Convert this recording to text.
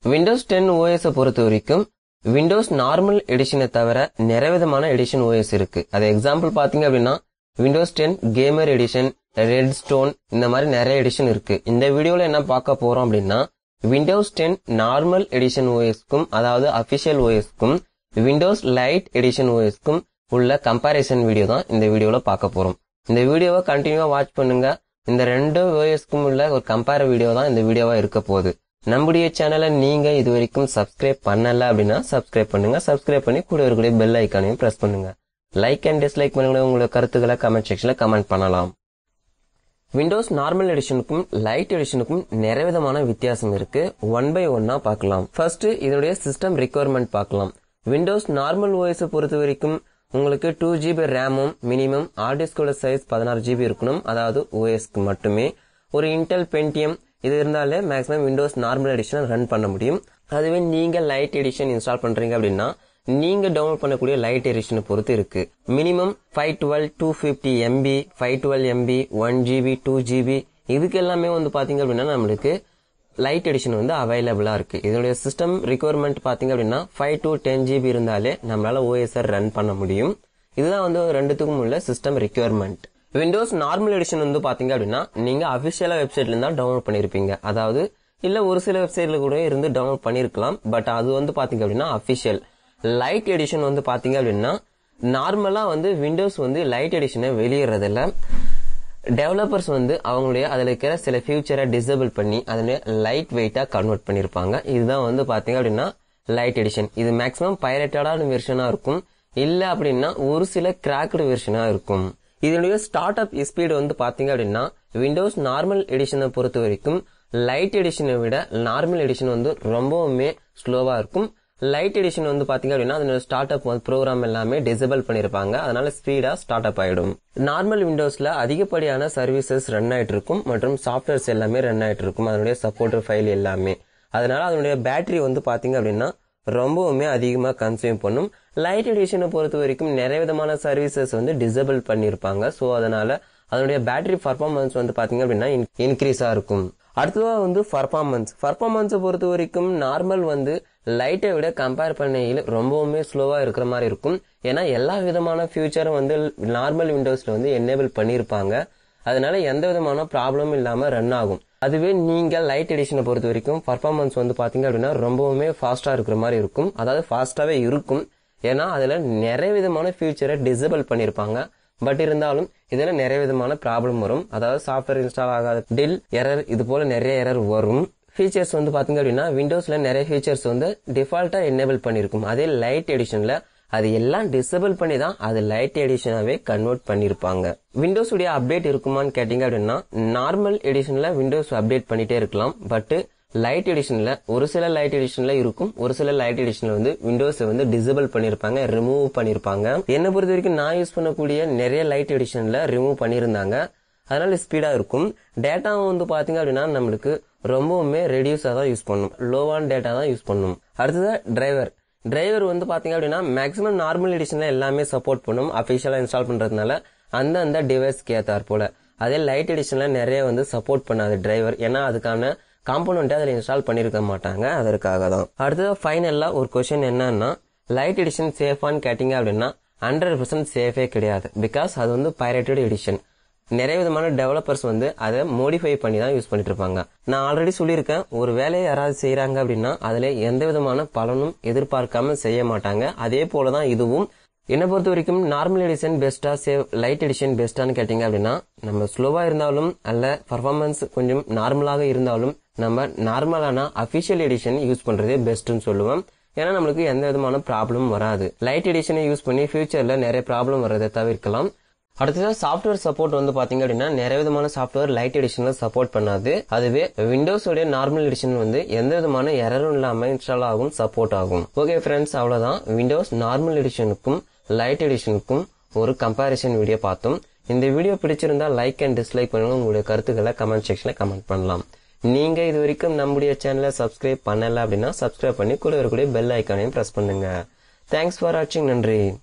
Windows ten OS பொறுத்த வரைக்கும் Windows normal எடிஷனை தவிர நிறைய விதமான எடிஷன் ஓஎஸ் இருக்கு அது எக்ஸாம்பிள் பாத்தீங்க அப்படின்னா Windows ten gamer edition red stone இந்த மாதிரி நிறைய எடிஷன் இருக்கு இந்த வீடியோல என்ன பார்க்க போறோம் அப்படின்னா விண்டோஸ் டென் நார்மல் எடிஷன் ஓஎஸ்க்கும் அதாவது அபிஷியல் ஓஎஸ்க்கும் விண்டோஸ் லைட் எடிஷன் ஓஎஸ்க்கும் உள்ள கம்பாரிசன் வீடியோ தான் இந்த வீடியோல பார்க்க போறோம் இந்த வீடியோவை கண்டினியூவா வாட்ச் பண்ணுங்க இந்த ரெண்டு ஓஎஸ்க்கும் உள்ள ஒரு கம்பேர் வீடியோ தான் இந்த வீடியோவா இருக்க போகுது நம்முடைய சேனலை நீங்க இது வரைக்கும் சப்ஸ்கிரைப் பண்ணல அப்படின்னா சப்ஸ்கிரைப் பண்ணுங்க சப்ஸ்கிரைப் பண்ணி கூட இருக்கக்கூடிய பெல் ஐக்கானையும் பிரஸ் பண்ணுங்க லைக் அண்ட் டிஸ்லைக் பண்ணுங்க உங்களோட கருத்துக்களை கமெண்ட் செக்ஷன்ல கமெண்ட் பண்ணலாம் விண்டோஸ் நார்மல் எடிஷனுக்கும் லைட் எடிஷனுக்கும் நிறைய விதமான வித்தியாசம் இருக்கு ஒன் பை ஒன்னா பார்க்கலாம் ஃபர்ஸ்ட் இதனுடைய சிஸ்டம் ரிக்குவயர்மெண்ட் பார்க்கலாம் விண்டோஸ் நார்மல் ஓஎஸ் பொறுத்த வரைக்கும் உங்களுக்கு டூ ஜிபி ரேமும் மினிமம் ஹார்ட் டிஸ்கோட சைஸ் பதினாறு ஜிபி இருக்கணும் அதாவது ஓஎஸ்க்கு மட்டுமே ஒரு இன்டெல் பென்டிஎம் இது இருந்தாலே maximum Windows normal edition run பண்ண முடியும் அதுவே நீங்க லைட் எடிஷன் இன்ஸ்டால் பண்றீங்க அப்படின்னா நீங்க டவுன்லோட் பண்ணக்கூடிய லைட் எடிஷனை பொறுத்து இருக்கு minimum five twelve two fifty MB five twelve MB one GB two GB இதுக்கு எல்லாமே வந்து பாத்தீங்க அப்படின்னா நம்மளுக்கு லைட் எடிஷன் வந்து அவைலபிளா இருக்கு இதனுடைய சிஸ்டம் ரிக்குவயர்மெண்ட் பாத்தீங்க அப்படின்னா ஃபைவ் டு டென் ஜிபி இருந்தாலே நம்மளால ஓஎஸ்ஆர் ரன் பண்ண முடியும் இதுதான் வந்து ரெண்டுத்துக்கும் உள்ள system requirement Windows normal edition வந்து பாத்தீங்க அப்படின்னா நீங்க அபிஷியலா வெப்சைட்ல இருந்தா டவுன்லோட் பண்ணிருப்பீங்க அதாவது இல்ல ஒரு சில வெப்சைட்ல கூட இருந்து டவுன்லோட் பண்ணிருக்கலாம் பட் அது வந்து பாத்தீங்க அப்படின்னா அபிஷியல் லைட் எடிஷன் வந்து பாத்தீங்க அப்படின்னா நார்மலா வந்து விண்டோஸ் வந்து லைட் எடிஷனை வெளியிடுறதில்ல டெவலப்பர்ஸ் வந்து அவங்களுடைய அதுல இருக்கிற சில ஃபியூச்சரை டிசேபிள் பண்ணி அதனை லைட் வெயிட்டா கன்வெர்ட் பண்ணிருப்பாங்க இதுதான் வந்து பாத்தீங்க அப்படின்னா லைட் எடிஷன் இது மேக்ஸிமம் பைரேட்டடான வெர்ஷனா இருக்கும் இல்ல அப்படின்னா ஒரு சில கிராக்டு வெர்ஷனா இருக்கும் இதனுடைய ஸ்டார்ட் அப் ஸ்பீடு வந்து பாத்தீங்க அப்படின்னா விண்டோஸ் நார்மல் எடிஷனை பொறுத்த வரைக்கும் லைட் எடிஷனை விட நார்மல் எடிஷன் வந்து ரொம்பவுமே ஸ்லோவா இருக்கும் லைட் எடிஷன் வந்து பாத்தீங்க அப்படின்னா அதனோட ஸ்டார்ட் அப் ப்ரோக்ராம் எல்லாமே டிசேபிள் பண்ணிருப்பாங்க அதனால ஸ்பீடா ஸ்டார்ட் அப் ஆயிடும் நார்மல் விண்டோஸ்ல அதிகப்படியான சர்வீசஸ் ரன் ஆயிட்டு இருக்கும் மற்றும் சாஃப்ட்வேர்ஸ் எல்லாமே ரன் ஆயிட்டு இருக்கும் அதனுடைய சப்போர்ட் ஃபைல் எல்லாமே அதனால அதனுடைய பேட்டரி வந்து பாத்தீங்க அப்படின்னா ரொம்பவுமே அதிகமா கன்சியூம் பண்ணும் லைட் எடிஷனை பொறுத்த வரைக்கும் நிறைய விதமான சர்வீசஸ் வந்து டிசேபிள் பண்ணிருப்பாங்க சோ அதனால அதனுடைய பேட்டரி பர்ஃபார்மன்ஸ் வந்து பாத்தீங்க அப்படின்னா இன்க்ரீஸா இருக்கும் அடுத்ததா வந்து பர்ஃபார்மன்ஸ் பர்ஃபார்மன்ஸை பொறுத்த வரைக்கும் நார்மல் வந்து லைட்டை விட கம்பேர் பண்ணையில் ரொம்பவுமே ஸ்லோவா இருக்கிற மாதிரி இருக்கும் ஏன்னா எல்லா விதமான ஃபியூச்சரும் வந்து நார்மல் விண்டோஸ்ல வந்து என்னேபிள் பண்ணிருப்பாங்க அதனால எந்த விதமான ப்ராப்ளமும் இல்லாம ரன் ஆகும் அதுவே நீங்க லைட் எடிஷனை பொறுத்த வரைக்கும் பர்ஃபார்மன்ஸ் வந்து பாத்தீங்க அப்படின்னா ரொம்பவுமே ஃபாஸ்டா இருக்கிற மாதிரி இருக்கும் அதாவது ஃபாஸ்டாவே இருக்கும் ஏன்னா அதுல நிறைய விதமான ஃபியூச்சரை டிசேபிள் பண்ணிருப்பாங்க பட் இருந்தாலும் இதுல நிறைய விதமான ப்ராப்ளம் வரும் அதாவது சாஃப்ட்வேர் இன்ஸ்டால் ஆகாத டில் எரர் இது போல நிறைய எரர் வரும் ஃபீச்சர்ஸ் வந்து பாத்தீங்க அப்படின்னா விண்டோஸ்ல நிறைய ஃபீச்சர்ஸ் வந்து டிஃபால்ட்டா எனேபிள் பண்ணிருக்கும் அதே லைட் எடிஷன்ல அது எல்லாம் டிசேபிள் பண்ணி தான் அது லைட் எடிஷனாவே கன்வெர்ட் பண்ணிருப்பாங்க விண்டோஸ் உடைய அப்டேட் இருக்குமான்னு கேட்டீங்க அப்படின்னா நார்மல் எடிஷன்ல விண்டோஸ் அப்டேட் பண்ணிட்டே இருக்கலாம் பட் லைட் எடிஷன்ல ஒரு சில லைட் எடிஷன்ல இருக்கும் ஒரு சில லைட் எடிஷன்ல வந்து விண்டோஸ் வந்து டிசேபிள் பண்ணிருப்பாங்க ரிமூவ் பண்ணிருப்பாங்க என்ன பொறுத்த வரைக்கும் நான் யூஸ் பண்ணக்கூடிய நிறைய லைட் எடிஷன்ல ரிமூவ் பண்ணிருந்தாங்க அதனால ஸ்பீடா இருக்கும் டேட்டா வந்து பாத்தீங்க அப்படின்னா நம்மளுக்கு ரொம்பவுமே ரெடியூஸா தான் யூஸ் பண்ணும் லோவான டேட்டா தான் யூஸ் பண்ணும் அடுத்தது டிரைவர் டிரைவர் வந்து பாத்தீங்க அப்படின்னா மேக்ஸிமம் நார்மல் எடிஷன்ல எல்லாமே சப்போர்ட் பண்ணும் அபிஷியலா இன்ஸ்டால் பண்றதுனால அந்த அந்த டிவைஸ்க்கு ஏத்தார் போல அதே லைட் எடிஷன்ல நிறைய வந்து சப்போர்ட் பண்ணாது டிரைவர் ஏன்னா அதுக்கான காம்போனண்ட்டை அதில் இன்ஸ்டால் பண்ணிருக்க மாட்டாங்க அதற்காக தான் அடுத்தது ஃபைனலா ஒரு கொஸ்டின் என்னன்னா லைட் எடிஷன் சேஃபான்னு கேட்டீங்க அப்படின்னா ஹண்ட்ரட் பர்சன்ட் சேஃபே கிடையாது பிகாஸ் அது வந்து பைரேட்டட் எடிஷன் நிறைய விதமான டெவலப்பர்ஸ் வந்து அதை மோடிஃபை பண்ணி தான் யூஸ் பண்ணிட்டு இருப்பாங்க நான் ஆல்ரெடி சொல்லியிருக்கேன் ஒரு வேலையை யாராவது செய்யறாங்க அப்படின்னா அதுல எந்த விதமான பலனும் எதிர்பார்க்காம செய்ய மாட்டாங்க அதே போலதான் இதுவும் என்னை பொறுத்த வரைக்கும் நார்மல் எடிஷன் பெஸ்டா சேவ் லைட் எடிஷன் பெஸ்டான்னு கேட்டீங்க அப்படின்னா நம்ம ஸ்லோவா இருந்தாலும் அல்ல பர்ஃபார்மன்ஸ் கொஞ்சம் நார்மலாக இருந்தாலும் நம்ம நார்மலான அபிஷியல் எடிஷன் யூஸ் பண்றதே பெஸ்ட்னு சொல்லுவோம் ஏன்னா நம்மளுக்கு எந்த விதமான ப்ராப்ளமும் வராது லைட் எடிஷனை யூஸ் பண்ணி ஃபியூச்சர்ல நிறைய ப்ராப்ளம் வர்றதை தவிர்க்கலாம் அடுத்தது சாஃப்ட்வேர் சப்போர்ட் வந்து பாத்தீங்க அப்படின்னா நிறைய விதமான சாஃப்ட்வேர் லைட் எடிஷன்ல சப்போர்ட் பண்ணாது அதுவே விண்டோஸ் உடைய நார்மல் எடிஷன் வந்து எந்த விதமான எரரும் இல்லாம இன்ஸ்டால் ஆகும் சப்போர்ட் ஆகும் ஓகே ஃப்ரெண்ட்ஸ் அவ்வளவுதான் விண்டோஸ் நார்மல் எடிஷனுக்கும் லைட் எடிஷனுக்கும் ஒரு கம்பாரிசன் வீடியோ பார்த்தோம் இந்த வீடியோ பிடிச்சிருந்தா லைக் அண்ட் டிஸ்லைக் பண்ணுங்க உங்களுடைய கருத்துக்களை கமெண்ட் செக்ஷன்ல கமெண்ட் பண்ணலாம் நீங்க இது வரைக்கும் நம்முடைய சேனலை சப்ஸ்கிரைப் பண்ணல அப்படின்னா சப்ஸ்கிரைப் பண்ணி கூட இருக்கக்கூடிய பெல் ஐக்கானையும் பிரஸ் பண்ணுங்க தேங்க்ஸ் ஃபார் வாட்சிங் நன்றி